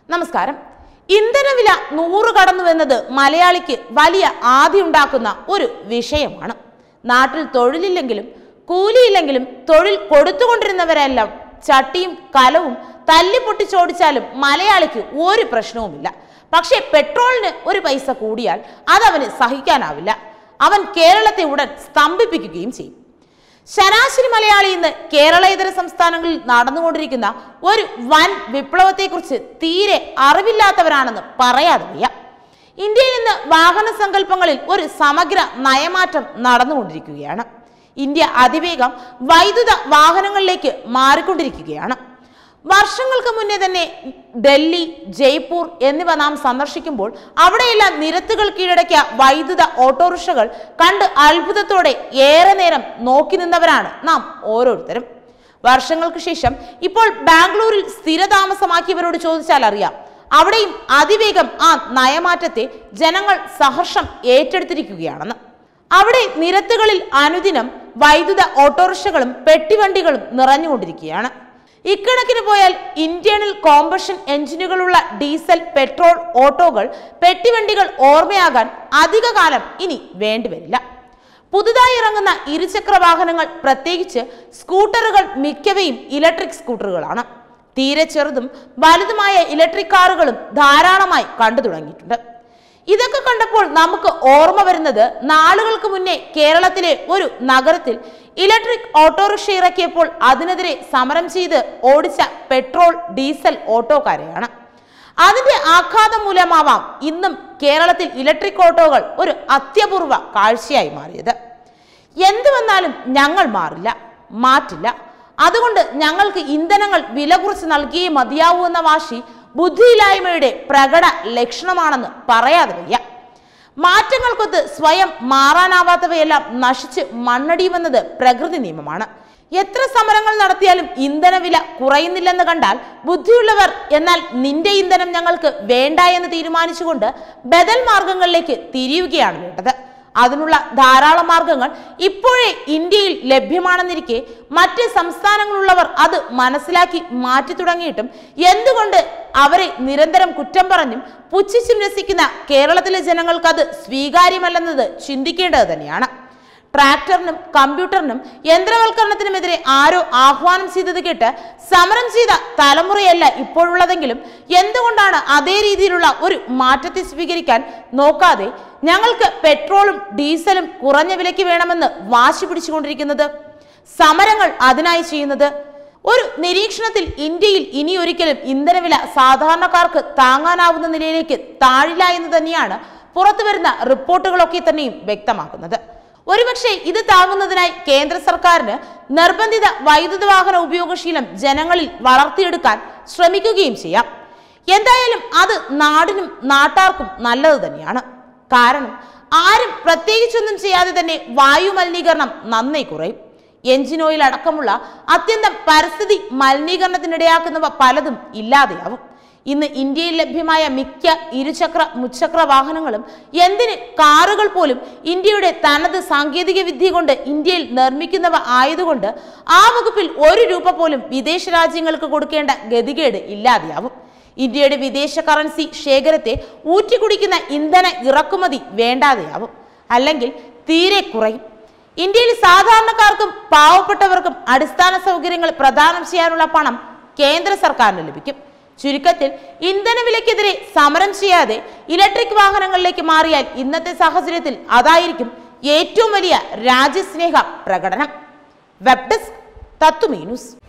നമസ്കാരം ഇന്ധനവില നൂറ് കടന്നുവെന്നത് മലയാളിക്ക് വലിയ ആദിയുണ്ടാക്കുന്ന ഒരു വിഷയമാണ് നാട്ടിൽ തൊഴിലില്ലെങ്കിലും കൂലിയില്ലെങ്കിലും തൊഴിൽ കൊടുത്തുകൊണ്ടിരുന്നവരെല്ലാം ചട്ടിയും കലവും തല്ലിപ്പൊട്ടിച്ചോടിച്ചാലും മലയാളിക്ക് ഒരു പ്രശ്നവുമില്ല പക്ഷേ പെട്രോളിന് ഒരു പൈസ കൂടിയാൽ അതവന് സഹിക്കാനാവില്ല അവൻ കേരളത്തെ ഉടൻ സ്തംഭിപ്പിക്കുകയും ചെയ്യും ശരാശരി മലയാളി ഇന്ന് കേരളേതര സംസ്ഥാനങ്ങളിൽ നടന്നുകൊണ്ടിരിക്കുന്ന ഒരു വൻ വിപ്ലവത്തെക്കുറിച്ച് തീരെ അറിവില്ലാത്തവരാണെന്ന് പറയാതെ വയ്യ ഇന്ത്യയിൽ ഇന്ന് വാഹന സങ്കല്പങ്ങളിൽ ഒരു സമഗ്ര നയമാറ്റം നടന്നുകൊണ്ടിരിക്കുകയാണ് ഇന്ത്യ അതിവേഗം വൈദ്യുത വാഹനങ്ങളിലേക്ക് മാറിക്കൊണ്ടിരിക്കുകയാണ് വർഷങ്ങൾക്ക് മുന്നേ തന്നെ ഡൽഹി ജയ്പൂർ എന്നിവ നാം സന്ദർശിക്കുമ്പോൾ അവിടെയെല്ലാം നിരത്തുകൾ കീഴടക്കിയ വൈദ്യുത ഓട്ടോറിക്ഷകൾ കണ്ട് അത്ഭുതത്തോടെ ഏറെ നേരം നോക്കി നിന്നവരാണ് നാം ഓരോരുത്തരും വർഷങ്ങൾക്ക് ശേഷം ഇപ്പോൾ ബാംഗ്ലൂരിൽ സ്ഥിരതാമസമാക്കിയവരോട് ചോദിച്ചാൽ അറിയാം അവിടെയും അതിവേഗം ആ നയമാറ്റത്തെ ജനങ്ങൾ സഹർഷം ഏറ്റെടുത്തിരിക്കുകയാണെന്ന് അവിടെ നിരത്തുകളിൽ അനുദിനം വൈദ്യുത ഓട്ടോറിക്ഷകളും പെട്ടിവണ്ടികളും നിറഞ്ഞുകൊണ്ടിരിക്കുകയാണ് ഇക്കണക്കിന് പോയാൽ ഇന്റേണൽ കോമ്പഷൻ എഞ്ചിനുകളുള്ള ഡീസൽ പെട്രോൾ ഓട്ടോകൾ പെട്ടിവണ്ടികൾ ഓർമ്മയാകാൻ അധിക കാലം ഇനി വേണ്ടിവരില്ല പുതുതായി ഇറങ്ങുന്ന ഇരുചക്ര വാഹനങ്ങൾ പ്രത്യേകിച്ച് സ്കൂട്ടറുകൾ മിക്കവയും ഇലക്ട്രിക് സ്കൂട്ടറുകളാണ് തീരെ ചെറുതും വലുതുമായ ഇലക്ട്രിക് കാറുകളും ധാരാളമായി കണ്ടു തുടങ്ങിയിട്ടുണ്ട് ഇതൊക്കെ കണ്ടപ്പോൾ നമുക്ക് ഓർമ്മ വരുന്നത് നാളുകൾക്ക് മുന്നേ കേരളത്തിലെ ഒരു നഗരത്തിൽ ഇലക്ട്രിക് ഓട്ടോറിക്ഷ ഇറക്കിയപ്പോൾ അതിനെതിരെ സമരം ചെയ്ത് ഓടിച്ച പെട്രോൾ ഡീസൽ ഓട്ടോക്കാരെയാണ് അതിന്റെ ആഘാതം മൂലമാവാം ഇന്നും കേരളത്തിൽ ഇലക്ട്രിക് ഓട്ടോകൾ ഒരു അത്യപൂർവ കാഴ്ചയായി മാറിയത് എന്ത് വന്നാലും ഞങ്ങൾ മാറില്ല മാറ്റില്ല അതുകൊണ്ട് ഞങ്ങൾക്ക് ഇന്ധനങ്ങൾ വില കുറച്ച് നൽകിയേ മതിയാവൂ എന്ന വാശി ബുദ്ധിയില്ലായ്മയുടെ പ്രകട ലക്ഷണമാണെന്ന് പറയാതെ വയ്യ മാറ്റങ്ങൾക്കൊത്ത് സ്വയം മാറാനാവാത്തവയെല്ലാം നശിച്ച് മണ്ണടിയുമെന്നത് പ്രകൃതി നിയമമാണ് എത്ര സമരങ്ങൾ നടത്തിയാലും ഇന്ധനവില കുറയുന്നില്ലെന്ന് കണ്ടാൽ ബുദ്ധിയുള്ളവർ എന്നാൽ നിന്റെ ഇന്ധനം ഞങ്ങൾക്ക് വേണ്ട എന്ന് തീരുമാനിച്ചുകൊണ്ട് ബദൽ മാർഗങ്ങളിലേക്ക് തിരിയുകയാണ് വേണ്ടത് അതിനുള്ള ധാരാളം മാർഗങ്ങൾ ഇപ്പോഴേ ഇന്ത്യയിൽ ലഭ്യമാണെന്നിരിക്കെ മറ്റ് സംസ്ഥാനങ്ങളുള്ളവർ അത് മനസ്സിലാക്കി മാറ്റി തുടങ്ങിയിട്ടും എന്തുകൊണ്ട് അവരെ നിരന്തരം കുറ്റം പറഞ്ഞും പുച്ഛിച്ചും രസിക്കുന്ന കേരളത്തിലെ ജനങ്ങൾക്ക് അത് സ്വീകാര്യമല്ലെന്നത് ചിന്തിക്കേണ്ടത് തന്നെയാണ് ട്രാക്ടറിനും കമ്പ്യൂട്ടറിനും യന്ത്രവൽക്കരണത്തിനുമെതിരെ ആരോ ആഹ്വാനം ചെയ്തത് കേട്ട് സമരം ചെയ്ത തലമുറയല്ല ഇപ്പോഴുള്ളതെങ്കിലും എന്തുകൊണ്ടാണ് അതേ രീതിയിലുള്ള ഒരു മാറ്റത്തെ സ്വീകരിക്കാൻ നോക്കാതെ ഞങ്ങൾക്ക് പെട്രോളും ഡീസലും കുറഞ്ഞ വിലയ്ക്ക് വേണമെന്ന് വാശി പിടിച്ചുകൊണ്ടിരിക്കുന്നത് സമരങ്ങൾ അതിനായി ചെയ്യുന്നത് ഒരു നിരീക്ഷണത്തിൽ ഇന്ത്യയിൽ ഇനി ഒരിക്കലും ഇന്ധനവില സാധാരണക്കാർക്ക് താങ്ങാനാവുന്ന നിലയിലേക്ക് താഴില്ല എന്ന് തന്നെയാണ് പുറത്തു വരുന്ന റിപ്പോർട്ടുകളൊക്കെ തന്നെയും വ്യക്തമാക്കുന്നത് ഒരുപക്ഷെ ഇത് താങ്ങുന്നതിനായി കേന്ദ്ര സർക്കാരിന് നിർബന്ധിത വൈദ്യുത വാഹന ഉപയോഗശീലം ജനങ്ങളിൽ വളർത്തിയെടുക്കാൻ ശ്രമിക്കുകയും ചെയ്യാം എന്തായാലും അത് നാടിനും നാട്ടാർക്കും നല്ലത് തന്നെയാണ് കാരണം ആരും പ്രത്യേകിച്ചൊന്നും ചെയ്യാതെ തന്നെ വായു മലിനീകരണം നന്നേ കുറയും എഞ്ചിൻ ഓയിൽ അടക്കമുള്ള അത്യന്തം പരിസ്ഥിതി മലിനീകരണത്തിനിടയാക്കുന്നവ പലതും ഇല്ലാതെയാവും ഇന്ന് ഇന്ത്യയിൽ ലഭ്യമായ മിക്ക ഇരുചക്ര മുച്ചക്ര വാഹനങ്ങളും എന്തിന് കാറുകൾ പോലും ഇന്ത്യയുടെ തനത് സാങ്കേതിക വിദ്യ കൊണ്ട് ഇന്ത്യയിൽ നിർമ്മിക്കുന്നവ ആയതുകൊണ്ട് ആ വകുപ്പിൽ ഒരു രൂപ പോലും വിദേശ രാജ്യങ്ങൾക്ക് കൊടുക്കേണ്ട ഗതികേട് ഇല്ലാതെയാവും ഇന്ത്യയുടെ വിദേശ കറൻസി ശേഖരത്തെ ഊറ്റിക്കുടിക്കുന്ന ഇന്ധന ഇറക്കുമതി വേണ്ടാതെയാവും അല്ലെങ്കിൽ തീരെ കുറയും ഇന്ത്യയിൽ സാധാരണക്കാർക്കും പാവപ്പെട്ടവർക്കും അടിസ്ഥാന സൗകര്യങ്ങൾ പ്രദാനം ചെയ്യാനുള്ള പണം കേന്ദ്ര സർക്കാരിന് ലഭിക്കും ചുരുക്കത്തിൽ ഇന്ധനവിലയ്ക്കെതിരെ സമരം ചെയ്യാതെ ഇലക്ട്രിക് വാഹനങ്ങളിലേക്ക് മാറിയാൽ ഇന്നത്തെ സാഹചര്യത്തിൽ അതായിരിക്കും ഏറ്റവും വലിയ രാജ്യസ്നേഹ പ്രകടനം വെബ് ഡെസ്ക് തത്തുമീ ന്യൂസ്